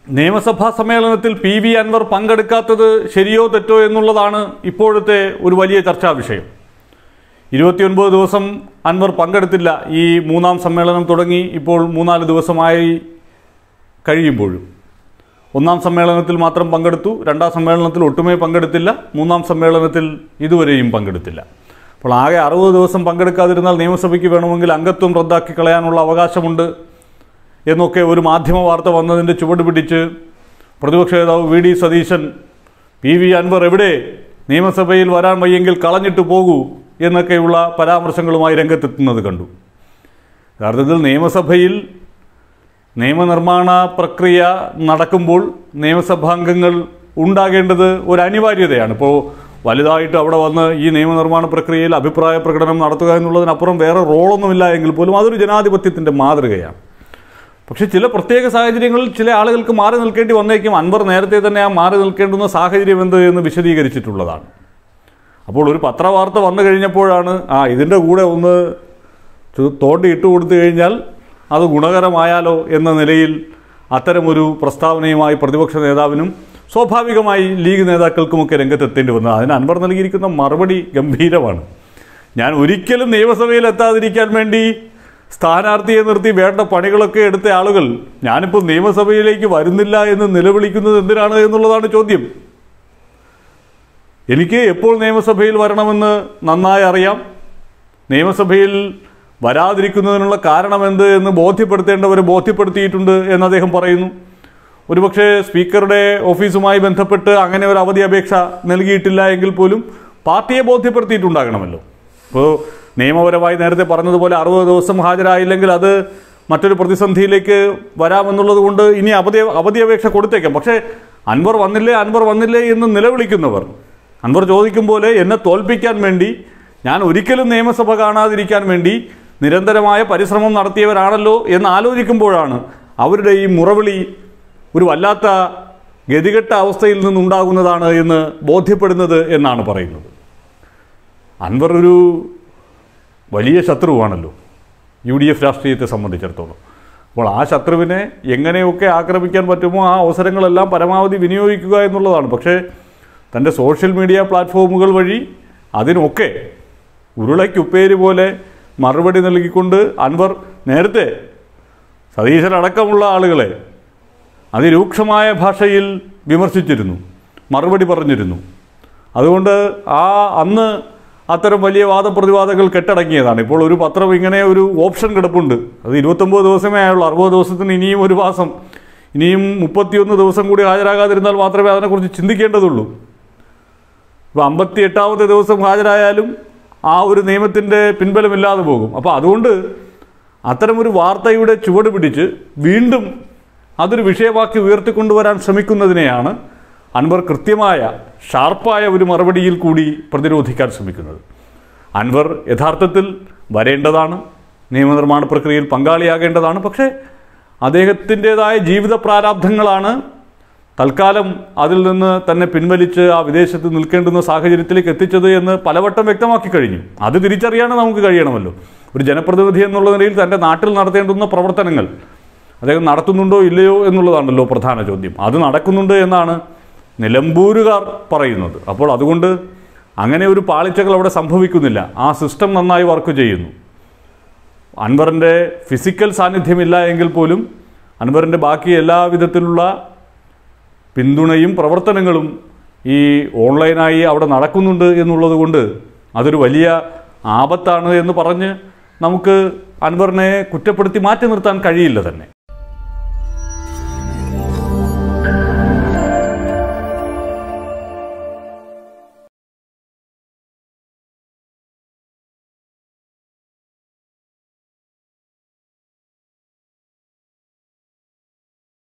നിയമസഭാ സമ്മേളനത്തിൽ P V Anwar പങ്കെടുക്കാത്തത് ശരിയോ തെറ്റോ എന്നുള്ളതാണ് ഇപ്പോഴത്തെ ഒരു വലിയ ചർച്ചാ വിഷയം ഇരുപത്തിയൊൻപത് ദിവസം അൻവർ പങ്കെടുത്തില്ല ഈ മൂന്നാം സമ്മേളനം തുടങ്ങി ഇപ്പോൾ മൂന്നാല് ദിവസമായി കഴിയുമ്പോഴും ഒന്നാം സമ്മേളനത്തിൽ മാത്രം പങ്കെടുത്തു രണ്ടാം സമ്മേളനത്തിൽ ഒട്ടുമേ പങ്കെടുത്തില്ല മൂന്നാം സമ്മേളനത്തിൽ ഇതുവരെയും പങ്കെടുത്തില്ല അപ്പോൾ ആകെ അറുപത് ദിവസം പങ്കെടുക്കാതിരുന്നാൽ നിയമസഭയ്ക്ക് വേണമെങ്കിൽ അംഗത്വം റദ്ദാക്കി കളയാനുള്ള അവകാശമുണ്ട് എന്നൊക്കെ ഒരു മാധ്യമ വാർത്ത വന്നതിൻ്റെ ചുവട് പിടിച്ച് പ്രതിപക്ഷ നേതാവ് V D Satheesan P V Anvar എവിടെ നിയമസഭയിൽ വരാൻ വയ്യെങ്കിൽ കളഞ്ഞിട്ട് പോകൂ എന്നൊക്കെയുള്ള പരാമർശങ്ങളുമായി രംഗത്തെത്തുന്നത് കണ്ടു യഥാർത്ഥത്തിൽ നിയമസഭയിൽ നിയമനിർമ്മാണ പ്രക്രിയ നടക്കുമ്പോൾ നിയമസഭാംഗങ്ങൾ ഉണ്ടാകേണ്ടത് ഒരു അനിവാര്യതയാണ് ഇപ്പോൾ വലുതായിട്ട് അവിടെ വന്ന് ഈ നിയമനിർമ്മാണ പ്രക്രിയയിൽ അഭിപ്രായ പ്രകടനം നടത്തുക എന്നുള്ളതിനപ്പുറം വേറെ റോളൊന്നുമില്ല എങ്കിൽ പോലും അതൊരു ജനാധിപത്യത്തിൻ്റെ മാതൃകയാണ് പക്ഷേ ചില പ്രത്യേക സാഹചര്യങ്ങളിൽ ചില ആളുകൾക്ക് മാറി നിൽക്കേണ്ടി വന്നേക്കും അൻവർ നേരത്തെ തന്നെ ആ മാറി നിൽക്കേണ്ടുന്ന സാഹചര്യം എന്ത് എന്ന് വിശദീകരിച്ചിട്ടുള്ളതാണ് അപ്പോൾ ഒരു പത്രവാർത്ത വന്നു കഴിഞ്ഞപ്പോഴാണ് ആ ഇതിൻ്റെ കൂടെ ഒന്ന് ചു- തോണ്ടി ഇട്ട് കൊടുത്തു കഴിഞ്ഞാൽ അത് ഗുണകരമായാലോ എന്ന നിലയിൽ അത്തരമൊരു പ്രസ്താവനയുമായി പ്രതിപക്ഷ നേതാവിനും സ്വാഭാവികമായി ലീഗ് നേതാക്കൾക്കുമൊക്കെ രംഗത്തെത്തേണ്ടി വന്നത് അതിന് അൻവർ നൽകിയിരിക്കുന്ന മറുപടി ഗംഭീരമാണ് ഞാൻ ഒരിക്കലും നിയമസഭയിൽ എത്താതിരിക്കാൻ വേണ്ടി സ്ഥാനാർത്ഥിയെ നിർത്തി വേണ്ട പണികളൊക്കെ എടുത്ത ആളുകൾ ഞാനിപ്പോൾ നിയമസഭയിലേക്ക് വരുന്നില്ല എന്ന് നിലവിളിക്കുന്നത് എന്തിനാണ് എന്നുള്ളതാണ് ചോദ്യം എനിക്ക് എപ്പോൾ നിയമസഭയിൽ വരണമെന്ന് നന്നായി അറിയാം നിയമസഭയിൽ വരാതിരിക്കുന്നതിനുള്ള കാരണമെന്ത് എന്ന് ബോധ്യപ്പെടുത്തേണ്ടവരെ ബോധ്യപ്പെടുത്തിയിട്ടുണ്ട് എന്ന് അദ്ദേഹം പറയുന്നു ഒരുപക്ഷെ സ്പീക്കറുടെ ഓഫീസുമായി ബന്ധപ്പെട്ട് അങ്ങനെ ഒരു അവധി അപേക്ഷ നൽകിയിട്ടില്ല എങ്കിൽ പോലും പാർട്ടിയെ ബോധ്യപ്പെടുത്തിയിട്ടുണ്ടാകണമല്ലോ ഇപ്പോൾ നിയമപരമായി നേരത്തെ പറഞ്ഞതുപോലെ അറുപത് ദിവസം ഹാജരായില്ലെങ്കിൽ അത് മറ്റൊരു പ്രതിസന്ധിയിലേക്ക് വരാമെന്നുള്ളത് കൊണ്ട് ഇനി അവധി അവധി അപേക്ഷ കൊടുത്തേക്കാം പക്ഷേ അൻവർ വന്നില്ലേ അൻവർ വന്നില്ലേ എന്ന് നിലവിളിക്കുന്നവർ അൻവർ ചോദിക്കും പോലെ എന്നെ തോൽപ്പിക്കാൻ വേണ്ടി ഞാൻ ഒരിക്കലും നിയമസഭ കാണാതിരിക്കാൻ വേണ്ടി നിരന്തരമായ പരിശ്രമം നടത്തിയവരാണല്ലോ എന്ന് ആലോചിക്കുമ്പോഴാണ് അവരുടെ ഈ മുറവിളി ഒരു വല്ലാത്ത ഗതികെട്ട അവസ്ഥയിൽ നിന്നുണ്ടാകുന്നതാണ് എന്ന് ബോധ്യപ്പെടുന്നത് എന്നാണ് പറയുന്നത് അൻവർ ഒരു വലിയ ശത്രുവാണല്ലോ യു ഡി എഫ് രാഷ്ട്രീയത്തെ സംബന്ധിച്ചിടത്തോളം അപ്പോൾ ആ ശത്രുവിനെ എങ്ങനെയൊക്കെ ആക്രമിക്കാൻ പറ്റുമോ ആ അവസരങ്ങളെല്ലാം പരമാവധി വിനിയോഗിക്കുക എന്നുള്ളതാണ് പക്ഷേ തൻ്റെ സോഷ്യൽ മീഡിയ പ്ലാറ്റ്ഫോമുകൾ വഴി അതിനൊക്കെ ഉരുളയ്ക്കുപ്പേര് പോലെ മറുപടി നൽകിക്കൊണ്ട് അൻവർ നേരത്തെ സതീശനടക്കമുള്ള ആളുകളെ അതിരൂക്ഷമായ ഭാഷയിൽ വിമർശിച്ചിരുന്നു മറുപടി പറഞ്ഞിരുന്നു അതുകൊണ്ട് ആ അന്ന് അത്തരം വലിയ വാദപ്രതിവാദങ്ങൾ കെട്ടടങ്ങിയതാണ് ഇപ്പോൾ ഒരു പത്രം ഇങ്ങനെ ഒരു ഓപ്ഷൻ കിടപ്പുണ്ട് അത് ഇരുപത്തൊമ്പത് ദിവസമേ ആയുള്ളൂ അറുപത് ദിവസത്തിന് ഇനിയും ഒരു മാസം ഇനിയും മുപ്പത്തിയൊന്ന് ദിവസം കൂടി ഹാജരാകാതിരുന്നാൽ മാത്രമേ അതിനെക്കുറിച്ച് ചിന്തിക്കേണ്ടതുള്ളൂ ഇപ്പോൾ അമ്പത്തി എട്ടാമത്തെ ദിവസം ഹാജരായാലും ആ ഒരു നിയമത്തിൻ്റെ പിൻബലമില്ലാതെ പോകും അപ്പോൾ അതുകൊണ്ട് അത്തരമൊരു വാർത്തയുടെ ചുവട് പിടിച്ച് വീണ്ടും അതൊരു വിഷയമാക്കി ഉയർത്തിക്കൊണ്ടുവരാൻ ശ്രമിക്കുന്നതിനെയാണ് അൻവർ കൃത്യമായ ഷാർപ്പായ ഒരു മറുപടിയിൽ കൂടി പ്രതിരോധിക്കാൻ ശ്രമിക്കുന്നത് അൻവർ യഥാർത്ഥത്തിൽ വരേണ്ടതാണ് നിയമനിർമ്മാണ പ്രക്രിയയിൽ പങ്കാളിയാകേണ്ടതാണ് പക്ഷേ അദ്ദേഹത്തിൻ്റെതായ ജീവിത പ്രാരാബ്ധങ്ങളാണ് തൽക്കാലം അതിൽ നിന്ന് തന്നെ പിൻവലിച്ച് ആ വിദേശത്ത് നിൽക്കേണ്ടുന്ന സാഹചര്യത്തിലേക്ക് എത്തിച്ചത് എന്ന് പലവട്ടം വ്യക്തമാക്കി കഴിഞ്ഞു അത് തിരിച്ചറിയാൻ നമുക്ക് കഴിയണമല്ലോ ഒരു ജനപ്രതിനിധി എന്നുള്ള നിലയിൽ തൻ്റെ നാട്ടിൽ നടത്തേണ്ടുന്ന പ്രവർത്തനങ്ങൾ അദ്ദേഹം നടത്തുന്നുണ്ടോ ഇല്ലയോ എന്നുള്ളതാണല്ലോ പ്രധാന ചോദ്യം അത് നടക്കുന്നുണ്ട് എന്നാണ് നിലമ്പൂരുകാർ പറയുന്നത് അപ്പോൾ അതുകൊണ്ട് അങ്ങനെ ഒരു പാളിച്ചകൾ അവിടെ സംഭവിക്കുന്നില്ല ആ സിസ്റ്റം നന്നായി വർക്ക് ചെയ്യുന്നു അൻവറിൻ്റെ ഫിസിക്കൽ സാന്നിധ്യമില്ല എങ്കിൽ പോലും അൻവറിൻ്റെ ബാക്കി എല്ലാ വിധത്തിലുള്ള പിന്തുണയും പ്രവർത്തനങ്ങളും ഈ ഓൺലൈനായി അവിടെ നടക്കുന്നുണ്ട് എന്നുള്ളത് കൊണ്ട് അതൊരു വലിയ ആപത്താണ് എന്ന് പറഞ്ഞ് നമുക്ക് അൻവറിനെ കുറ്റപ്പെടുത്തി മാറ്റി നിർത്താൻ കഴിയില്ല തന്നെ